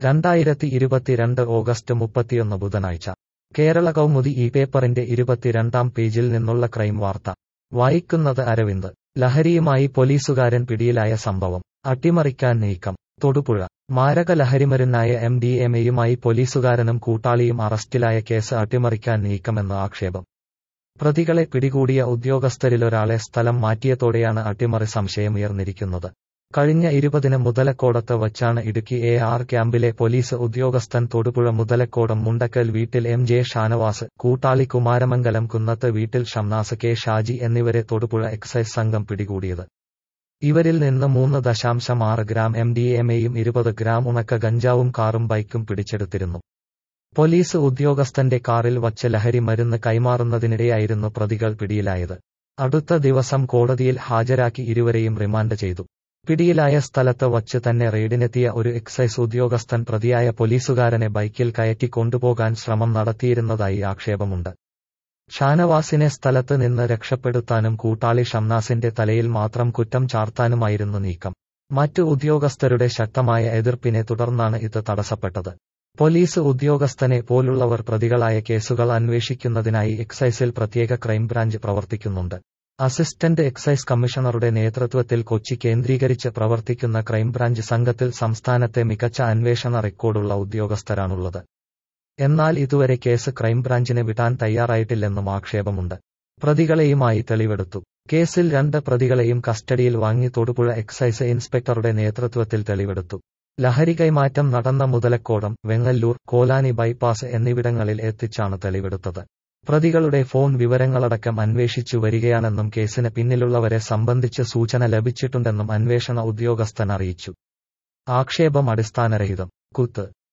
രണ്ടായിരത്തി ഇരുപത്തിരണ്ട് ഓഗസ്റ്റ് മുപ്പത്തിയൊന്ന് ബുധനാഴ്ച കേരള കൗമുദി ഈ പേപ്പറിന്റെ ഇരുപത്തിരണ്ടാം പേജിൽ നിന്നുള്ള ക്രൈം വാർത്ത വായിക്കുന്നത് അരവിന്ദ് ലഹരിയുമായി പോലീസുകാരൻ പിടിയിലായ സംഭവം അട്ടിമറിക്കാൻ നീക്കം തൊടുപുഴ മാരക ലഹരിമരുന്നായ എം ഡി എം എയുമായി പോലീസുകാരനും കൂട്ടാളിയും അറസ്റ്റിലായ കേസ് അട്ടിമറിക്കാൻ നീക്കമെന്ന് ആക്ഷേപം പ്രതികളെ പിടികൂടിയ ഉദ്യോഗസ്ഥരിലൊരാളെ സ്ഥലം മാറ്റിയതോടെയാണ് അട്ടിമറി സംശയമുയർന്നിരിക്കുന്നത് കഴിഞ്ഞ ഇരുപതിന് മുതലക്കോടത്ത് വച്ചാണ് ഇടുക്കി എ ആർ ക്യാമ്പിലെ പോലീസ് ഉദ്യോഗസ്ഥൻ തൊടുപുഴ മുതലക്കോടം മുണ്ടക്കൽ വീട്ടിൽ എം ജെ ഷാനവാസ് കൂട്ടാളി കുമാരമംഗലം കുന്നത്ത് വീട്ടിൽ ഷംനാസ് കെ ഷാജി എന്നിവരെ തൊടുപുഴ എക്സൈസ് സംഘം പിടികൂടിയത് ഇവരിൽ നിന്ന് മൂന്ന് ദശാംശം ആറ് ഗ്രാം എം ഡി എം എയും ഇരുപത് ഗ്രാം ഉണക്ക ഗഞ്ചാവും കാറും ബൈക്കും പിടിച്ചെടുത്തിരുന്നു പോലീസ് ഉദ്യോഗസ്ഥന്റെ കാറിൽ വച്ച് ലഹരി മരുന്ന് കൈമാറുന്നതിനിടെയായിരുന്നു പ്രതികൾ പിടിയിലായത് അടുത്ത ദിവസം കോടതിയിൽ ഹാജരാക്കി ഇരുവരെയും റിമാൻഡ് ചെയ്തു പിടിയിലായ സ്ഥലത്ത് വച്ച് തന്നെ റെയ്ഡിനെത്തിയ ഒരു എക്സൈസ് ഉദ്യോഗസ്ഥൻ പ്രതിയായ പോലീസുകാരനെ ബൈക്കിൽ കയറ്റി കൊണ്ടുപോകാൻ ശ്രമം നടത്തിയിരുന്നതായി ആക്ഷേപമുണ്ട് ഷാനവാസിനെ സ്ഥലത്ത് നിന്ന് രക്ഷപ്പെടുത്താനും കൂട്ടാളി ഷംനാസിന്റെ തലയിൽ മാത്രം കുറ്റം ചാർത്താനുമായിരുന്നു നീക്കം മറ്റു ഉദ്യോഗസ്ഥരുടെ ശക്തമായ എതിർപ്പിനെ തുടർന്നാണ് ഇത് തടസ്സപ്പെട്ടത് പോലീസ് ഉദ്യോഗസ്ഥനെ പോലുള്ളവർ പ്രതികളായ കേസുകൾ അന്വേഷിക്കുന്നതിനായി എക്സൈസിൽ പ്രത്യേക ക്രൈംബ്രാഞ്ച് പ്രവർത്തിക്കുന്നുണ്ട് അസിസ്റ്റന്റ് എക്സൈസ് കമ്മീഷണറുടെ നേതൃത്വത്തിൽ കൊച്ചി കേന്ദ്രീകരിച്ച് പ്രവർത്തിക്കുന്ന ക്രൈംബ്രാഞ്ച് സംഘത്തിൽ സംസ്ഥാനത്തെ മികച്ച അന്വേഷണ റെക്കോർഡുള്ള ഉദ്യോഗസ്ഥരാണുള്ളത് എന്നാൽ ഇതുവരെ കേസ് ക്രൈംബ്രാഞ്ചിന് വിടാൻ തയ്യാറായിട്ടില്ലെന്നും ആക്ഷേപമുണ്ട് പ്രതികളെയുമായി തെളിവെടുത്തു കേസിൽ രണ്ട് പ്രതികളെയും കസ്റ്റഡിയിൽ വാങ്ങി തൊടുപുഴ എക്സൈസ് ഇൻസ്പെക്ടറുടെ നേതൃത്വത്തിൽ തെളിവെടുത്തു ലഹരി കൈമാറ്റം നടന്ന മുതലക്കോടം വെങ്ങല്ലൂർ കോലാനി ബൈപ്പാസ് എന്നിവിടങ്ങളിൽ എത്തിച്ചാണ് തെളിവെടുത്തത് പ്രതികളുടെ ഫോൺ വിവരങ്ങളടക്കം അന്വേഷിച്ചു വരികയാണെന്നും കേസിന് പിന്നിലുള്ളവരെ സംബന്ധിച്ച് സൂചന ലഭിച്ചിട്ടുണ്ടെന്നും അന്വേഷണ ഉദ്യോഗസ്ഥൻ അറിയിച്ചു ആക്ഷേപം അടിസ്ഥാനരഹിതം കുത്ത്